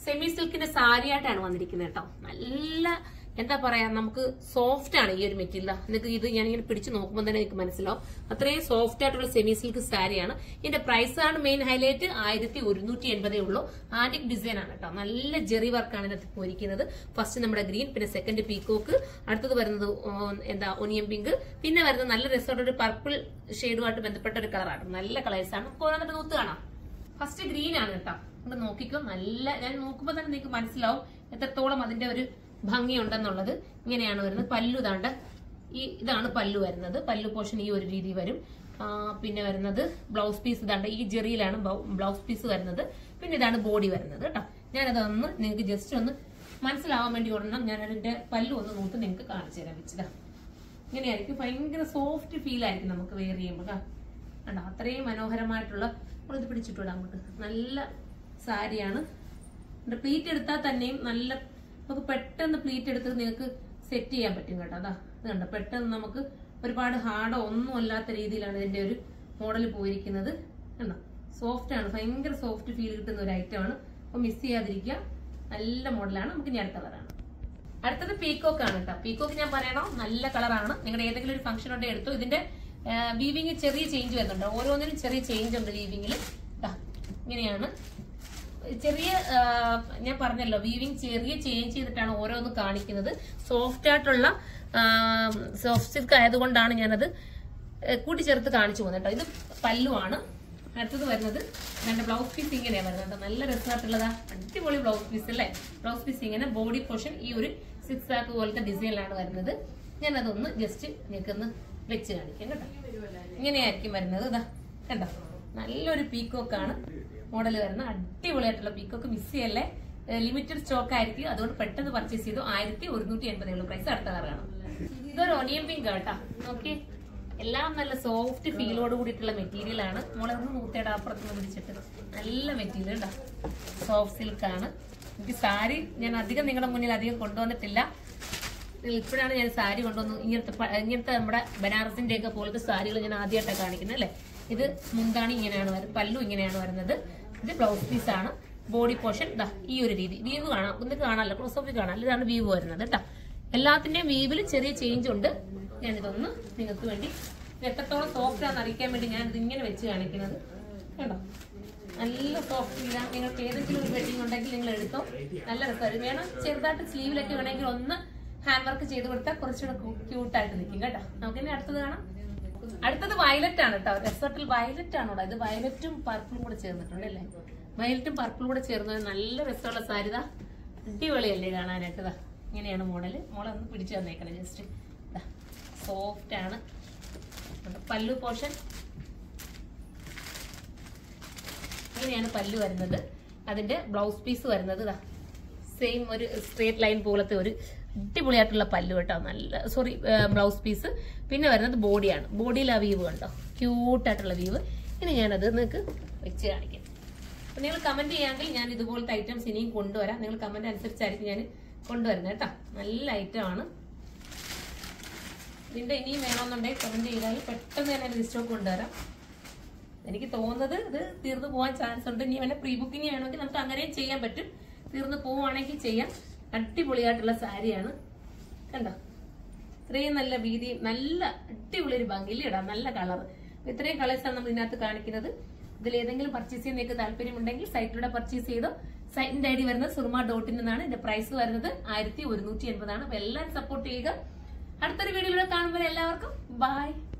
Semi സിൽക്കിന്റെ sari ആയിട്ടാണ് വന്നിരിക്കുന്നത് കേട്ടോ നല്ല എന്താ പറയാ നമുക്ക് സോഫ്റ്റ് ആണ് ഈ ഒരു മെറ്റീരിയൽ നിങ്ങൾക്ക് ഇത് ഞാൻ ഇങ്ങനെ പിടിച്ച് നോക്കുമ്പോൾ തന്നെ നിങ്ങൾക്ക് മനസ്സിലാവും അത്രയും സോഫ്റ്റ് ആയിട്ടുള്ള സെമി സിൽക്ക് സാരിയാണ് ഇതിന്റെ പ്രൈസ് ആണ് മെയിൻ ഹൈലൈറ്റ് ആയിരത്തി ഒരുന്നൂറ്റി എൺപതേ ഉള്ളൂ ആന്റിക് ഡിസൈൻ ആണ് കേട്ടോ നല്ല ജെറി വർക്കാണ് ഇതിനകത്ത് പോയിരിക്കുന്നത് ഫസ്റ്റ് നമ്മുടെ ഗ്രീൻ പിന്നെ സെക്കൻഡ് പീക്കോക്ക് അടുത്തത് വരുന്നത് ഓ, എന്താ ഒനിയൻ പിങ്ക് പിന്നെ വരുന്നത് നല്ല രസമുള്ള ഒരു പർപ്പിൾ ഷെയ്ഡുമായിട്ട് ബന്ധപ്പെട്ട ഒരു കളറാണ് നല്ല കളേഴ്സ് ആണ് നമുക്ക് ഓരോന്നിട്ട് നൂത്ത് കാണാം ഫസ്റ്റ് ഗ്രീൻ ആണ് കേട്ടോ ഇവിടെ നോക്കിക്കോ നല്ല ഞാൻ നോക്കുമ്പോൾ തന്നെ നിങ്ങൾക്ക് മനസ്സിലാവും എത്രത്തോളം അതിന്റെ ഒരു ഭംഗി ഉണ്ടെന്നുള്ളത് ഇങ്ങനെയാണ് വരുന്നത് പല്ലു താണ്ട ഈ ഇതാണ് പല്ലു വരുന്നത് പല്ലു പോർഷൻ ഈ ഒരു രീതി വരും ആ, പിന്നെ വരുന്നത് ബ്ലൗസ് പീസ് ഇതാണ്ട് ഈ ജെറിയിലാണ് ബ്ലൗസ് പീസ് വരുന്നത് പിന്നെ ഇതാണ് ബോഡി വരുന്നത് കേട്ടോ ഞാനതൊന്ന് നിങ്ങൾക്ക് ജസ്റ്റ് ഒന്ന് മനസ്സിലാവാൻ വേണ്ടി ഒരെണ്ണം ഞാൻ അതിന്റെ പല്ലു ഒന്ന് നോട്ട് നിങ്ങൾക്ക് കാണിച്ചു തരാൻ വെച്ചതാ ഇങ്ങനെയായിരിക്കും ഭയങ്കര സോഫ്റ്റ് ഫീൽ ആയിരിക്കും നമുക്ക് വെയർ ചെയ്യുമ്പോൾ കേട്ടോ കണ്ടോ അത്രയും മനോഹരമായിട്ടുള്ള നമ്മളിത് പിടിച്ചിട്ടുണ്ട് അങ്ങോട്ട് നല്ല സാരിയാണ് പ്ലീറ്റ് എടുത്താൽ തന്നെയും നല്ല നമുക്ക് പെട്ടെന്ന് പ്ലീറ്റ് എടുത്ത് നിങ്ങൾക്ക് സെറ്റ് ചെയ്യാൻ പറ്റും കേട്ടോ അതാ ഇത് കണ്ടോ പെട്ടെന്ന് നമുക്ക് ഒരുപാട് ഹാർഡോ ഒന്നും അല്ലാത്ത രീതിയിലാണ് ഇതിന്റെ ഒരു മോഡൽ പോയിരിക്കുന്നത് കണ്ടോ സോഫ്റ്റ് ആണ് ഭയങ്കര സോഫ്റ്റ് ഫീൽ കിട്ടുന്ന ഒരു ഐറ്റം ആണ് അപ്പൊ മിസ് ചെയ്യാതിരിക്കുക നല്ല മോഡലാണ് നമുക്ക് ഇനി അടുത്ത കളറാണ് അടുത്തത് പീക്കോക്ക് ആണ് കേട്ടോ പീക്കോക്ക് ഞാൻ പറയണോ നല്ല കളറാണ് നിങ്ങളുടെ ഏതെങ്കിലും ഒരു ഫംഗ്ഷൻ ഉണ്ടെങ്കിൽ എടുത്തു ഇതിന്റെ വീവിങ് ചെറിയ ചേഞ്ച് വരുന്നുണ്ട് ഓരോന്നിനും ചെറിയ ചേഞ്ച് ഉണ്ട് വീവിങ്ങിൽ ഇങ്ങനെയാണ് ചെറിയ ആ, ഞാൻ പറഞ്ഞല്ലോ വീവിങ് ചെറിയ ചേഞ്ച് ചെയ്തിട്ടാണ് ഓരോന്ന് കാണിക്കുന്നത് സോഫ്റ്റ് ആയിട്ടുള്ള സോഫ്റ്റ് സിൽക്ക് ആയതുകൊണ്ടാണ് ഞാനത് ഏ, കൂട്ടിച്ചേർത്ത് കാണിച്ചു പോകുന്നത് കേട്ടോ ഇത് പല്ലുവാണ് അടുത്തത് വരുന്നത് രണ്ട് ബ്ലൗസ് പീസ് ഇങ്ങനെയാണ് വരുന്നത് കേട്ടോ. നല്ല രസമായിട്ടുള്ളതാ അടിപൊളി ബ്ലൗസ് പീസ് അല്ലേ ബ്ലൗസ് പീസ് ഇങ്ങനെ ബോഡി പോർഷൻ ഈ ഒരു സിക്സ് ആക്ക് പോലത്തെ ഡിസൈനിലാണ് വരുന്നത് ഞാൻ അതൊന്ന് ജസ്റ്റ് നിങ്ങൾക്കൊന്ന് വെച്ച് കാണിക്കാം കേട്ടോ ഇങ്ങനെയായിരിക്കും വരുന്നത് ഇതാ കണ്ടോ നല്ലൊരു പീക്കോക്കാണ് മോഡൽ വരുന്ന അടിപൊളിയായിട്ടുള്ള പീക്കോക്ക് മിസ് ചെയ്യല്ലേ ലിമിറ്റഡ് സ്റ്റോക്ക് ആയിരിക്കും അതുകൊണ്ട് പെട്ടെന്ന് പർച്ചേസ് ചെയ്തു ആയിരത്തി ഒരുന്നൂറ്റി എൺപതേ ഉള്ളൂ പ്രൈസ് അടുത്ത കളറാണ് ഇതൊരു ഒനിയൻ പിങ്ക് കേട്ടോ നോക്കി എല്ലാം നല്ല സോഫ്റ്റ് ഫീലോട് കൂടിയിട്ടുള്ള മെറ്റീരിയൽ ആണ് മുളക് നൂത്തയുടെ അപ്പുറത്തുനിന്ന് പിടിച്ചിട്ട് നല്ല മെറ്റീരിയൽ കേട്ടോ സോഫ്റ്റ് സിൽക്ക് ആണ് എനിക്ക് സാരി ഞാൻ അധികം നിങ്ങളുടെ മുന്നിൽ അധികം കൊണ്ടുവന്നിട്ടില്ല ഇപ്പോഴാണ് ഞാൻ സാരി കൊണ്ടുവന്നു ഇങ്ങനത്തെ പ- ഇങ്ങനത്തെ നമ്മുടെ ബനാറസിന്റെ ഒക്കെ പോലത്തെ സാരികൾ ഞാൻ ആദ്യമായിട്ടാണ് കാണിക്കുന്നത് അല്ലേ ഇത് മുന്താണി ഇങ്ങനെയാണ് വരുന്നത് പല്ലു ഇങ്ങനെയാണ് വരുന്നത് ഇത് ബ്ലൗസ് പീസ് ആണ് ബോഡി പോർഷൻ ഇതാ ഈ ഒരു രീതി വീവ് കാണാം ഒന്ന് കാണാമല്ലോ ക്ലോസ് ഓഫ് കാണാം ഇതാണ് വീവ് വരുന്നത് കേട്ടോ എല്ലാത്തിന്റെയും വീവിൽ ചെറിയ ചേഞ്ച് ഉണ്ട് ഞാനിതൊന്ന് നിങ്ങൾക്ക് വേണ്ടി ഇത് എത്രത്തോളം സോഫ്റ്റ് ആണെന്ന് അറിയിക്കാൻ വേണ്ടി ഞാൻ ഇത് ഇങ്ങനെ വെച്ച് കാണിക്കുന്നത് കേട്ടോ നല്ല സോഫ്റ്റ് ഫീലാണ് നിങ്ങൾക്ക് ഏതെങ്കിലും ഒരു വെഡിങ് ഉണ്ടെങ്കിൽ നിങ്ങൾ എടുത്തോ നല്ല രസമായിരിക്കും വേണം ചെറുതായിട്ട് സ്ലീവിലൊക്കെ വേണമെങ്കിൽ ഒന്ന് ഹാൻഡ് വർക്ക് ചെയ്ത് കൊടുത്താൽ കുറച്ചുകൂടെ ക്യൂട്ടായിട്ട് നിൽക്കും കേട്ടോ നമുക്ക് ഇനി അടുത്തത് കാണാം അടുത്തത് വയലറ്റ് ആണ് കേട്ടോ റിസോർട്ടിൽ വയലറ്റ് ആണോ ഇത് വയലറ്റും പർപ്പിളും കൂടെ ചേർന്നിട്ടുണ്ട് അല്ലേ വയലറ്റും പർപ്പിളും കൂടെ ചേർന്നത് നല്ല രസമുള്ള സാരിത അടിപൊളിയല്ലേ കാണാനായിട്ട് ഇതാ ഇങ്ങനെയാണ് മോഡല് മോളെ ഒന്ന് പിടിച്ചു തന്നേക്കണം ജസ്റ്റ് സോഫ്റ്റ് ആണ് പല്ലു പോർഷൻ ഇങ്ങനെയാണ് പല്ല് വരുന്നത് അതിന്റെ ബ്ലൗസ് പീസ് വരുന്നത് ഇതാ സെയിം ഒരു സ്ട്രേറ്റ് ലൈൻ പോലത്തെ ഒരു അടിപൊളിയായിട്ടുള്ള പല്ല് കേട്ടോ നല്ല സോറി ബ്ലൗസ് പീസ് പിന്നെ വരുന്നത് ബോഡിയാണ് ബോഡിയിൽ ആ വീവ് കണ്ടോ ക്യൂട്ടായിട്ടുള്ള വീവ് ഇനി ഞാനത് നിങ്ങൾക്ക് വെച്ച് കാണിക്കാം അപ്പൊ നിങ്ങൾ കമന്റ് ചെയ്യാമെങ്കിൽ ഞാൻ ഇതുപോലത്തെ ഐറ്റംസ് ഇനിയും കൊണ്ടുവരാം നിങ്ങൾ കമന്റ് അനുസരിച്ചായിരിക്കും ഞാൻ കൊണ്ടുവരുന്നത് കേട്ടോ നല്ല ഐറ്റം ആണ് ഇതിന്റെ ഇനിയും വേണമെന്നുണ്ടെങ്കിൽ കമന്റ് ചെയ്താൽ പെട്ടെന്ന് ഞാൻ അതിന്റെ സ്റ്റോക്ക് കൊണ്ടുവരാം എനിക്ക് തോന്നുന്നത് ഇത് തീർന്നു പോകാൻ ചാൻസ് ഉണ്ട് ഇനി വേണേൽ പ്രീ ബുക്കിംഗ് വേണമെങ്കിൽ നമുക്ക് അങ്ങനെയും ചെയ്യാൻ പറ്റും തീർന്നു പോവുകയാണെങ്കിൽ ചെയ്യാം അടിപൊളിയായിട്ടുള്ള സാരിയാണ് കണ്ടോ ഇത്രയും നല്ല വീതി നല്ല അടിപൊളി ഒരു ഭംഗിയിൽ ഇടാം നല്ല കളർ ഇത്രയും കളേഴ്സാണ് നമ്മൾ ഇതിനകത്ത് കാണിക്കുന്നത് ഇതിൽ ഏതെങ്കിലും പർച്ചേസ് ചെയ്യാൻ നിങ്ങൾക്ക് താല്പര്യമുണ്ടെങ്കിൽ സൈറ്റിലൂടെ പർച്ചേസ് ചെയ്തോ സൈറ്റിന്റെ ഐ ഡി വരുന്നത് സുർമ ഡോട്ട് ഇൻ എന്നാണ് ഇതിന്റെ പ്രൈസ് വരുന്നത് ആയിരത്തി ഒരുന്നൂറ്റി എൺപതാണ് അപ്പൊ എല്ലാവരും സപ്പോർട്ട് ചെയ്യുക അടുത്തൊരു വീഡിയോയിലൂടെ കാണുമ്പോൾ എല്ലാവർക്കും ബൈ